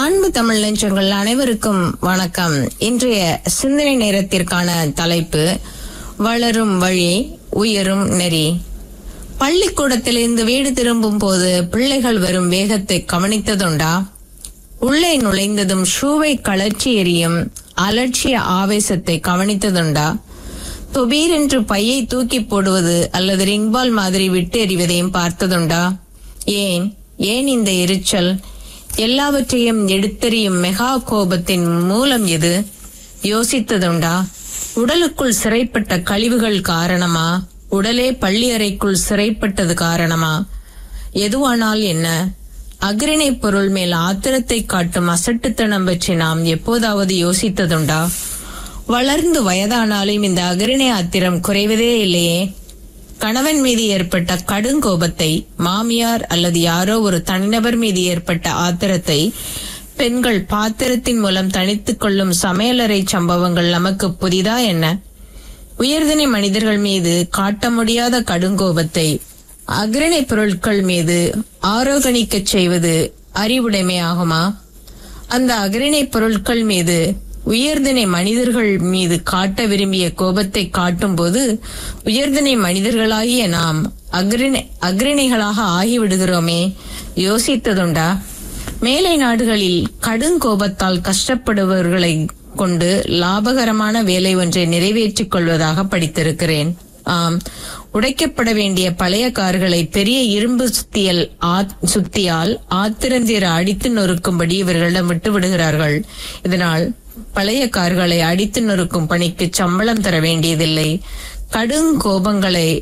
அன்பு தமிழ் நெஞ்சங்கள் அனைவருக்கும் வணக்கம் இன்றைய சிந்தனை நேரத்திற்கான தலைப்பு வளரும் வழி உயரும் நெறி பள்ளிக்கூடத்திலிருந்து வீடு திரும்பும் போது பிள்ளைகள் வரும் வேகத்தை கவனித்ததுண்டா உள்ளே நுழைந்ததும் ஷூவை கழற்றி எறியும் அலட்சிய ஆவேசத்தை கவனித்ததுண்டா தொபீர் என்று பையை தூக்கி போடுவது அல்லது ரிங்பால் மாதிரி விட்டு எறிவதையும் பார்த்ததுண்டா ஏன் ஏன் இந்த எரிச்சல் எல்லாவற்றையும் எடுத்தெறியும் மெகா கோபத்தின் மூலம் எது யோசித்ததுண்டா உடலுக்குள் சிறைப்பட்ட கழிவுகள் காரணமா உடலே பள்ளி அறைக்குள் சிறைப்பட்டது காரணமா எதுவானால் என்ன அக்ரிணை பொருள் மேல் ஆத்திரத்தை காட்டும் அசட்டுத்தனம் பற்றி நாம் எப்போதாவது யோசித்ததுண்டா வளர்ந்து வயதானாலும் இந்த அக்ரிணை ஆத்திரம் குறைவதே இல்லையே கணவன் மீது ஏற்பட்ட கடுங்கோபத்தை மாமியார் அல்லது யாரோ ஒரு தனிநபர் மீது ஏற்பட்ட ஆத்திரத்தை பெண்கள் பாத்திரத்தின் மூலம் தணித்துக் கொள்ளும் சமையலறை சம்பவங்கள் நமக்கு புதிதா என்ன உயர்தினை மனிதர்கள் மீது காட்ட முடியாத கடுங்கோபத்தை அக்ரணை பொருட்கள் மீது ஆரோகணிக்கச் செய்வது அறிவுடைமை ஆகுமா அந்த அக்ரணை பொருட்கள் மீது உயர்தினை மனிதர்கள் மீது காட்ட விரும்பிய கோபத்தை காட்டும்போது உயர்தினை மனிதர்களாகிய நாம் அக்ரணை அக்ரணிகளாக ஆகிவிடுகிறோமே யோசித்ததுண்டா மேலை நாடுகளில் கடுங்கோபத்தால் கஷ்டப்படுபவர்களை கொண்டு லாபகரமான வேலை ஒன்றை நிறைவேற்றிக் கொள்வதாக படித்திருக்கிறேன் ஆம் உடைக்கப்பட வேண்டிய பழைய கார்களை பெரிய இரும்பு சுத்தியல் ஆத்- சுத்தியால் ஆத்திரந்தீர அடித்து நொறுக்கும்படி இவர்களிடம் விட்டு விடுகிறார்கள் இதனால் பழைய கார்களை அடித்து நொறுக்கும் பணிக்கு சம்பளம் தர வேண்டியதில்லை கடுங்கோபங்களை